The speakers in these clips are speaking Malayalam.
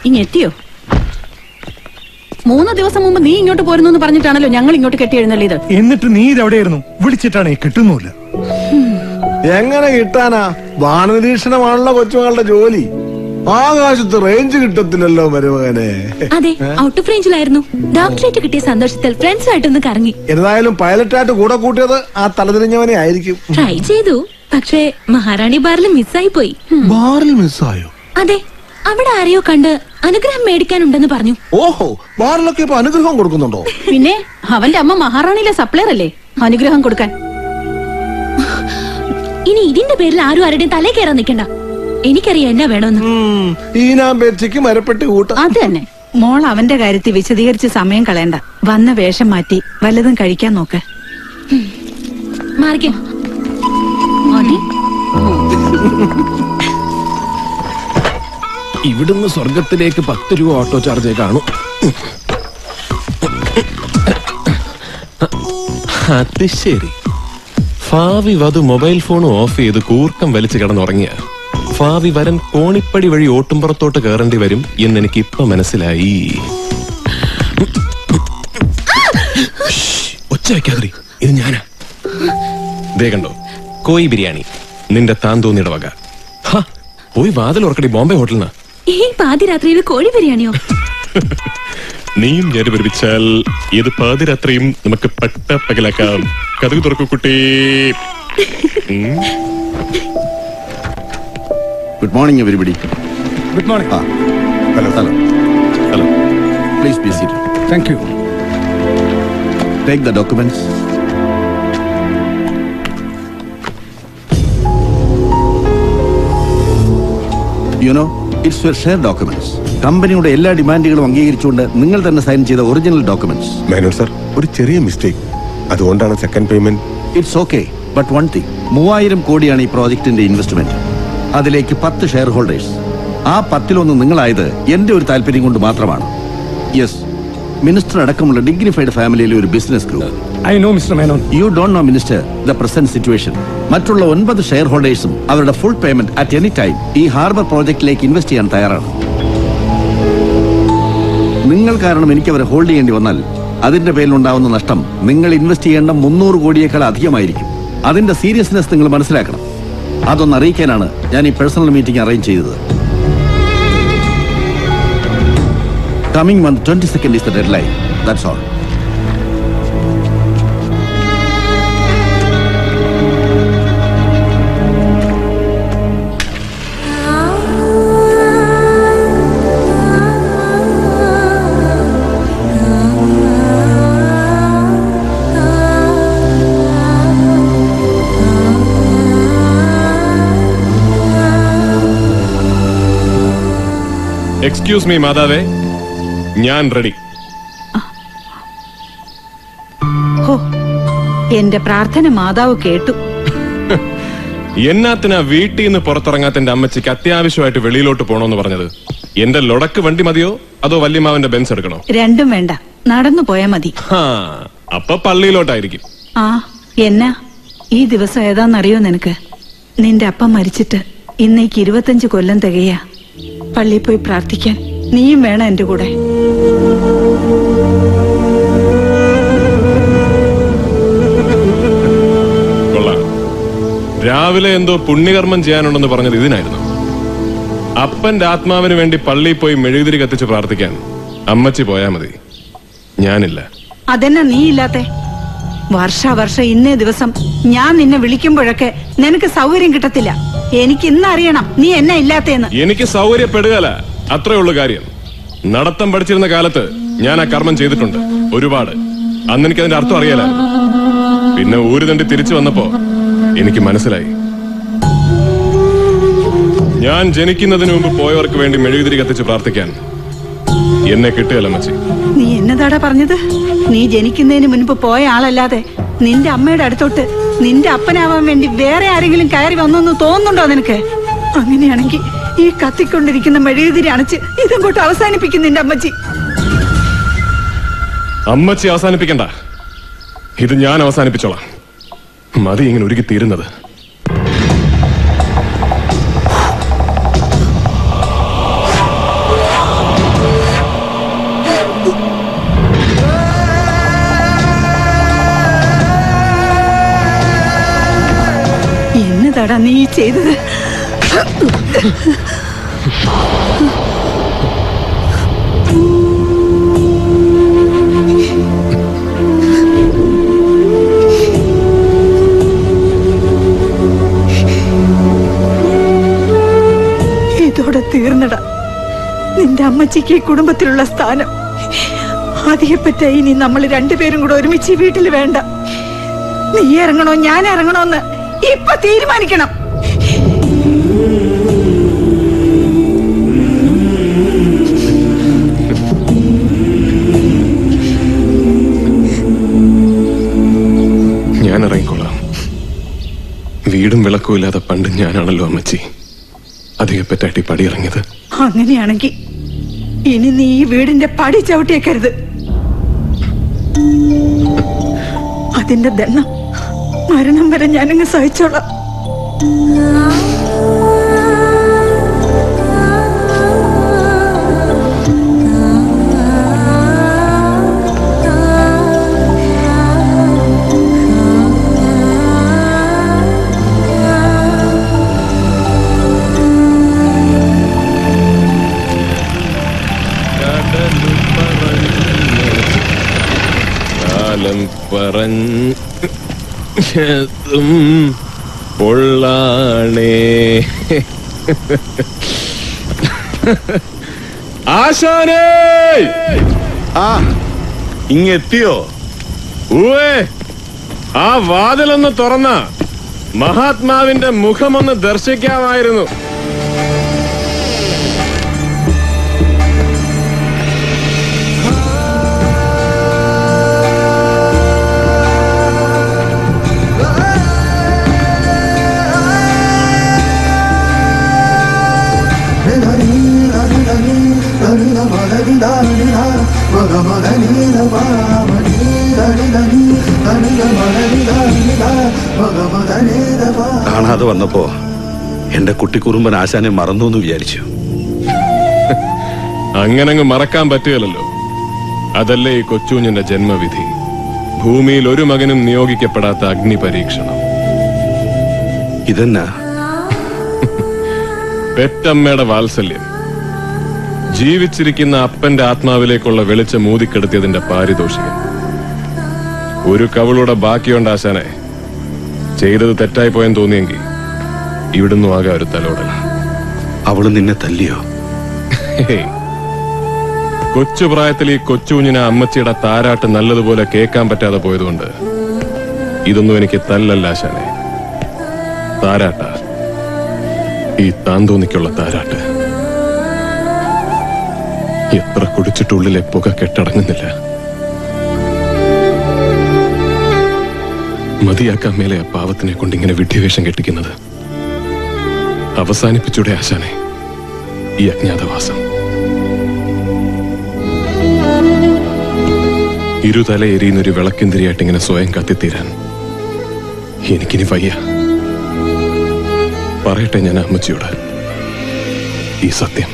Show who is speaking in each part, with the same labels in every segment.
Speaker 1: ഇങ്ങ് എത്തിയോ മൂന്ന് ദിവസം മുമ്പ് നീ ഇങ്ങോട്ട് പോരുന്നു എന്ന് പറഞ്ഞിട്ടാണല്ലോ ഞങ്ങൾ ഇങ്ങോട്ട് കെട്ടി എഴുന്നള്ളിയത്
Speaker 2: എന്നിട്ട് നീ ഇതെവിടെയായിരുന്നു വിളിച്ചിട്ടാണ് കിട്ടുന്നുമില്ല
Speaker 3: എങ്ങനെ കിട്ടാനാ വാനനിരീക്ഷണമാണല്ലോ കൊച്ചുമകളുടെ ജോലി ആകാശത്ത് റേഞ്ച് കിട്ടത്തില്ലല്ലോ മരുമകനെ
Speaker 4: അതെ ഔട്ട് ഓഫ് റേഞ്ചിലായിരുന്നു ഡോക്ടറേറ്റ് കിട്ടിയ സന്തോഷത്തിൽ ഫ്രണ്ട്സുമായിട്ടൊന്ന് കറങ്ങി
Speaker 3: എന്തായാലും പൈലറ്റായിട്ട് കൂടെ കൂട്ടിയത് ആ തലതിരിഞ്ഞവനെ ആയിരിക്കും
Speaker 4: ട്രൈ ചെയ്തു പക്ഷേ മഹാറാണി ബാറിൽ മിസ്സായി പോയി
Speaker 3: ബാറിൽ മിസ്സായോ
Speaker 4: അതെ അവിടെ ആരെയോ കണ്ട് അനുഗ്രഹം മേടിക്കാനുണ്ടെന്ന് പറഞ്ഞു
Speaker 3: ഓഹോ ബാറിലൊക്കെ ഇപ്പൊ അനുഗ്രഹം കൊടുക്കുന്നുണ്ടോ
Speaker 1: പിന്നെ അവന്റെ അമ്മ മഹാറാണിയിലെ സപ്ലയർ അല്ലേ അനുഗ്രഹം കൊടുക്കാൻ
Speaker 4: ഇനി ഇതിന്റെ പേരിൽ ആരും ആരുടെയും തലേ കയറാൻ നിൽക്കണ്ട എനിക്കറിയാം എന്നാ വേണമെന്ന്
Speaker 3: ഉം, ഈനാം പേച്ചയ്ക്ക് മരപ്പെട്ടി കൂട്ട
Speaker 1: അത് തന്നെ
Speaker 5: മോൾ അവന്റെ കാര്യത്തിൽ വിശദീകരിച്ച് സമയം കളയണ്ട വന്ന വേഷം മാറ്റി വല്ലതും കഴിക്കാൻ നോക്ക്
Speaker 4: മാറിക്കോ
Speaker 1: മതി.
Speaker 6: ഇവിടുന്ന് സ്വർഗത്തിലേക്ക് പത്ത് രൂപ ഓട്ടോ ചാർജ് കാണും അത് ശരി ഫാവി വധു മൊബൈൽ ഫോൺ ഓഫ് ചെയ്ത് കൂർക്കം വലിച്ചു കിടന്നുറങ്ങിയ ഫാവി വരൻ കോണിപ്പടി വഴി ഓട്ടുംപുറത്തോട്ട് കയറേണ്ടി വരും എന്ന് എനിക്ക് ഇപ്പൊ മനസ്സിലായി ഷ്, ഒച്ച വെക്കാതിരി ഇത് ഞാനാ ദേ കണ്ടോ കോയി ബിരിയാണി നിന്റെ താന്തോന്നിയുടെ വക ഹ, പോയി വാതിൽ ഉറക്കടി ബോംബെ ഹോട്ടലിനാ
Speaker 4: ഈ പാതിരാത്രിയിൽ കോഴി ബിരിയാണിയോ
Speaker 6: നീയും ഞാൻ ഒരുമിച്ചാൽ ഇത് പാതിരാത്രിയും നമുക്ക് പട്ട പകലാക്കാം കഥകു തുറക്കു കുട്ടി ഉം.
Speaker 7: Good morning everybody
Speaker 2: good morning
Speaker 7: hello hello
Speaker 6: hello
Speaker 7: please be seat
Speaker 2: thank you
Speaker 7: take the documents you know it's your share documents കമ്പനിയുടെ എല്ലാ ഡിമാൻഡുകളും അംഗീകരിച്ചുകൊണ്ട് നിങ്ങൾ തന്നെ സൈൻ ചെയ്ത ഒറിജിനൽ ഡോക്യുമെന്റ്സ്
Speaker 8: മേനോൻ സർ ഒരു ചെറിയ മിസ്റ്റേക്ക് അതുകൊണ്ടാണ് second payment
Speaker 7: it's okay but one thing മൂവായിരം കോടിയാണ് ഈ പ്രോജക്റ്റിന്റെ ഇൻവെസ്റ്റ്മെന്റ് അതിലേക്ക് പത്ത് ഷെയർ ഹോൾഡേഴ്സ് ആ പത്തിലൊന്ന് നിങ്ങളായത് എന്റെ ഒരു താല്പര്യം കൊണ്ട് മാത്രമാണ് യെസ് മിനിസ്റ്റർ അടക്കമുള്ള ഡിഗ്നിഫൈഡ് ഫാമിലിയിലെ ഒരു business group
Speaker 2: I know mister Menon
Speaker 7: you don't know minister the present situation മറ്റുള്ള ഒൻപത് ഷെയർ ഹോൾഡേഴ്സും അവരുടെ full payment at any time ഈ ഹാർബർ പ്രോജക്റ്റിലേക്ക് ഇൻവെസ്റ്റ് ചെയ്യാൻ തയ്യാറാണ് നിങ്ങൾ കാരണം എനിക്ക് അവരെ ഹോൾഡ് ചെയ്യേണ്ടി വന്നാൽ അതിന്റെ പേരിലുണ്ടാവുന്ന നഷ്ടം നിങ്ങൾ ഇൻവെസ്റ്റ് ചെയ്യേണ്ട മുന്നൂറ് കോടിയേക്കാൾ അധികമായിരിക്കും അതിന്റെ സീരിയസ്നെസ് നിങ്ങൾ മനസ്സിലാക്കണം അതൊന്ന് അറിയിക്കാനാണ് ഞാൻ ഈ പേഴ്സണൽ മീറ്റിംഗ് അറേഞ്ച് ചെയ്തത് coming month twenty second is the deadline that's all
Speaker 6: excuse me മാതാവേ ഞാൻ റെഡി
Speaker 5: ഹോ എന്റെ പ്രാർത്ഥന മാതാവ് കേട്ടു
Speaker 6: എന്നാത്തിനാ വീട്ടിൽ നിന്ന് പുറത്തിറങ്ങാത്ത എന്റെ അമ്മച്ചിക്ക് അത്യാവശ്യമായിട്ട് വെളിയിലോട്ട് പോണോന്ന് പറഞ്ഞത് എന്റെ ലൊടക്ക് വണ്ടി മതിയോ അതോ വല്യമാവന്റെ ബെൻസ് എടുക്കണോ
Speaker 5: രണ്ടും വേണ്ട നടന്നു പോയാ മതി
Speaker 6: ഹാ അപ്പൊ പള്ളിയിലോട്ടായിരിക്കും
Speaker 5: ആ എന്നാ ഈ ദിവസം ഏതാന്നറിയോ നിനക്ക് നിന്റെ അപ്പം മരിച്ചിട്ട് ഇന്നേക്ക് ഇരുപത്തഞ്ച് കൊല്ലം തികയാ പള്ളിയിൽ പോയി പ്രാർത്ഥിക്കാൻ നീയും വേണം എന്റെ കൂടെ
Speaker 6: കൊള്ളാം രാവിലെ എന്തോ പുണ്യകർമ്മം ചെയ്യാനുണ്ടെന്ന് പറഞ്ഞത് ഇതിനായിരുന്നു അപ്പന്റെ ആത്മാവിന് വേണ്ടി പള്ളിയിൽ പോയി മെഴുകുതിരി കത്തിച്ച് പ്രാർത്ഥിക്കാൻ അമ്മച്ചി പോയാ മതി ഞാനില്ല
Speaker 5: അതെന്നാ നീ ഇല്ലാത്തെ വർഷാവർഷം ഇന്നേ ദിവസം ഞാൻ നിന്നെ വിളിക്കുമ്പോഴൊക്കെ നിനക്ക് സൗകര്യം കിട്ടത്തില്ല എനിക്ക് ഇന്ന് അറിയണം നീ എന്നെ ഇല്ലാത്തേന്ന്
Speaker 6: എനിക്ക് സൗകര്യപ്പെടുകയല്ല അത്രേ ഉള്ളു കാര്യം നടത്തം പഠിച്ചിരുന്ന കാലത്ത് ഞാൻ ആ കർമ്മം ചെയ്തിട്ടുണ്ട് ഒരുപാട് അന്ന് എനിക്ക് അതിന്റെ അർത്ഥം അറിയാലായിരുന്നു പിന്നെ ഊര് തണ്ടി തിരിച്ചു വന്നപ്പോ എനിക്ക് മനസ്സിലായി ഞാൻ ജനിക്കുന്നതിന് മുമ്പ് പോയവർക്ക് വേണ്ടി മെഴുകുതിരി കത്തിച്ച് പ്രാർത്ഥിക്കാൻ എന്നെ കിട്ടുകയല്ല മച്ചി
Speaker 5: നീ എന്നതാടാ പറഞ്ഞത് നീ ജനിക്കുന്നതിന് മുൻപ് പോയ ആളല്ലാതെ നിന്റെ അമ്മയുടെ അടുത്തോട്ട് നിന്റെ അപ്പനാവാൻ വേണ്ടി വേറെ ആരെങ്കിലും കയറി വന്നെന്ന് തോന്നുന്നുണ്ടോ നിനക്ക് അങ്ങനെയാണെങ്കിൽ ഈ കത്തിക്കൊണ്ടിരിക്കുന്ന മെഴുകുതിരി അണച്ച് ഇതങ്ങോട്ട് അവസാനിപ്പിക്കും നിന്റെ അമ്മച്ചി
Speaker 6: അമ്മച്ചി അവസാനിപ്പിക്കണ്ട ഇത് ഞാൻ അവസാനിപ്പിച്ചോളാം മതി ഇങ്ങനെ ഒരുക്കി തീരുന്നത്
Speaker 5: എന്താടാ നീ ചെയ്തത് ഇതോടെ തീർന്നട നിന്റെ അമ്മച്ചിക്ക് ഈ കുടുംബത്തിലുള്ള സ്ഥാനം അതിയെപ്പറ്റ ഇനി നമ്മൾ രണ്ടുപേരും കൂടെ ഒരുമിച്ച് ഈ വീട്ടിൽ വേണ്ട നീ ഇറങ്ങണോ ഞാൻ ഇറങ്ങണോന്ന് ഇപ്പൊ തീരുമാനിക്കണം
Speaker 6: ഞാൻ ഇറങ്ങിക്കൊള്ളാം വീടും വിളക്കും ഇല്ലാതെ പണ്ട് ഞാനാണല്ലോ അമ്മച്ചി അധികപ്പറ്റായിട്ട് ഈ പടി ഇറങ്ങിയത്
Speaker 5: അങ്ങനെയാണെങ്കിൽ ഇനി നീ ഈ വീടിന്റെ പടി ചവിട്ടിയേക്കരുത് അതിന്റെ ദണ്ണം മരണം വരെ ഞാനങ്ങ് സഹിച്ചോളാം
Speaker 6: കാലം പറഞ്ഞും പൊള്ളാണേ ആശാനേ
Speaker 7: ആ ഇങ്ങെത്തിയോ
Speaker 6: ഊവേ ആ വാതിലൊന്ന് തുറന്ന മഹാത്മാവിന്റെ മുഖമൊന്ന് ദർശിക്കാമായിരുന്നു
Speaker 7: കാണാതെ വന്നപ്പോ എന്റെ കുട്ടിക്കുറുമ്പൻ ആശാനെ മറന്നു എന്ന് വിചാരിച്ചു
Speaker 6: അങ്ങനങ്ങ് മറക്കാൻ പറ്റുകയല്ലോ അതല്ലേ ഈ കൊച്ചുഞ്ഞിന്റെ ജന്മവിധി ഭൂമിയിൽ ഒരു മകനും നിയോഗിക്കപ്പെടാത്ത അഗ്നി പരീക്ഷണം
Speaker 7: ഇതെന്നാ
Speaker 6: പെറ്റമ്മയുടെ വാത്സല്യം ജീവിച്ചിരിക്കുന്ന അപ്പന്റെ ആത്മാവിലേക്കുള്ള വെളിച്ചം മൂതിക്കെടുത്തിയതിന്റെ പാരിതോഷികം ഒരു കവളുടെ ബാക്കിയുണ്ട് ആശാനെ ചെയ്തത് തെറ്റായി പോയെന്ന് തോന്നിയെങ്കിൽ ഇവിടുന്ന് ആകാം ഒരു തലോടൽ
Speaker 7: അവള് നിന്നെ തല്ലിയോ
Speaker 6: ഹേയ്. കൊച്ചു പ്രായത്തിൽ ഈ കൊച്ചുകുഞ്ഞിനെ അമ്മച്ചിയുടെ താരാട്ട് നല്ലതുപോലെ കേൾക്കാൻ പറ്റാതെ പോയതുകൊണ്ട് ഇതൊന്നും എനിക്ക് തല്ലല്ല ആശാനെ താരാട്ട ഈ താന്തോന്നിക്കുള്ള താരാട്ട് എത്ര കുടിച്ചിട്ടുള്ളിലെ പുക കെട്ടടങ്ങുന്നില്ല മതിയാക്കാൻ മേലെ ആ പാവത്തിനെ കൊണ്ട് ഇങ്ങനെ വിഡ്ഢിവേഷം കെട്ടിക്കുന്നത് അവസാനിപ്പിച്ചൂടെ ആശാനെ ഈ അജ്ഞാതവാസം ഇരുതല എരിയുന്നൊരു വിളക്കിന്തിരിയായിട്ട് ഇങ്ങനെ സ്വയം കത്തിത്തീരാൻ എനിക്കിനി വയ്യ പറയട്ടെ ഞാൻ അമ്മച്ചിയോട് ഈ സത്യം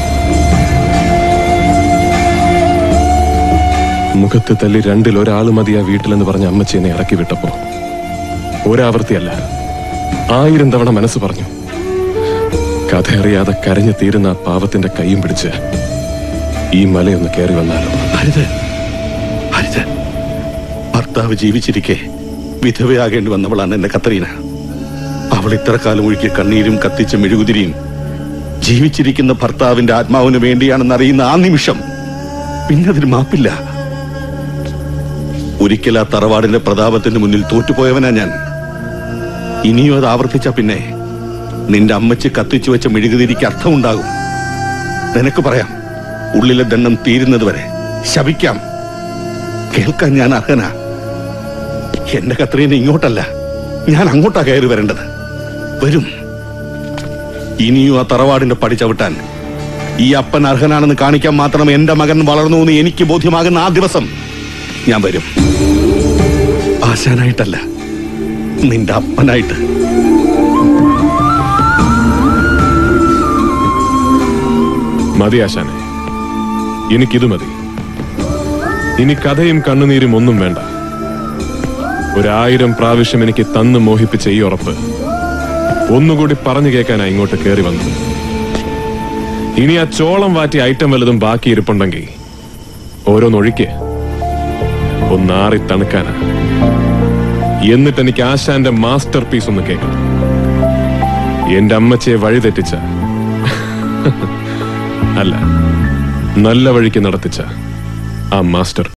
Speaker 6: മുഖത്ത് തല്ലി രണ്ടിൽ ഒരാൾ മതി ആ വീട്ടിലെന്ന് പറഞ്ഞ അമ്മച്ചി എന്നെ ഇറക്കി വിട്ടപ്പോ ഒരാവർത്തിയല്ല ആയിരം തവണ മനസ്സ് പറഞ്ഞു കഥ അറിയാതെ കരഞ്ഞു തീരുന്ന ആ പാവത്തിന്റെ കൈയും പിടിച്ച് ഈ മലയൊന്ന് കയറി വന്നാലോ
Speaker 7: അരുത് അരുത് ഭർത്താവ് ജീവിച്ചിരിക്കെ വിധവയാകേണ്ടി വന്നവളാണ് എന്റെ കത്രീന അവൾ ഇത്ര കാലം ഒഴുക്കിയ കണ്ണീരും കത്തിച്ച മെഴുകുതിരിയും ജീവിച്ചിരിക്കുന്ന ഭർത്താവിന്റെ ആത്മാവിന് വേണ്ടിയാണെന്ന് അറിയുന്ന ആ നിമിഷം പിന്നെ അതിന് മാപ്പില്ല ഒരിക്കൽ ആ തറവാടിന്റെ പ്രതാപത്തിന് മുന്നിൽ തോറ്റുപോയവനാ ഞാൻ ഇനിയും അത് ആവർത്തിച്ച പിന്നെ നിന്റെ അമ്മച്ച് കത്തിച്ചു വെച്ച മെഴുകുതിരിക്ക് അർത്ഥമുണ്ടാകും നിനക്ക് പറയാം ഉള്ളിലെ ദണ്ണം തീരുന്നത് വരെ ശപിക്കാം കേൾക്കാൻ ഞാൻ അർഹനാ എന്റെ കത്രീനെ ഇങ്ങോട്ടല്ല ഞാൻ അങ്ങോട്ടാ കയറി വരേണ്ടത് വരും ഇനിയും ആ തറവാടിന്റെ പടി ചവിട്ടാൻ ഈ അപ്പൻ അർഹനാണെന്ന് കാണിക്കാൻ മാത്രം എന്റെ മകൻ വളർന്നു എന്ന് എനിക്ക് ബോധ്യമാകുന്ന ആ ദിവസം ഞാൻ വരും ആശാനായിട്ടല്ല നിന്റെ അപ്പനായിട്ട്
Speaker 6: മതി ആശാനെ എനിക്കിത് മതി ഇനി കഥയും കണ്ണുനീരും ഒന്നും വേണ്ട ഒരായിരം പ്രാവശ്യം എനിക്ക് തന്ന് മോഹിപ്പിച്ച ഈ ഉറപ്പ് ഒന്നുകൂടി പറഞ്ഞു കേൾക്കാനാ ഇങ്ങോട്ട് കയറി വന്നത് ഇനി ആ ചോളം വാറ്റി ഐറ്റം വല്ലതും ബാക്കി ഇരിപ്പുണ്ടെങ്കിൽ ഓരോന്നൊഴിക്ക് ഒന്നാറി തണുക്കാനാ എന്നിട്ട് എനിക്ക് ആശാന്റെ മാസ്റ്റർ പീസ് ഒന്ന് കേൾക്കണം എന്റെ അമ്മച്ചയെ വഴിതെറ്റിച്ച അല്ല നല്ല വഴിക്ക് നടത്തിച്ച ആ മാസ്റ്റർ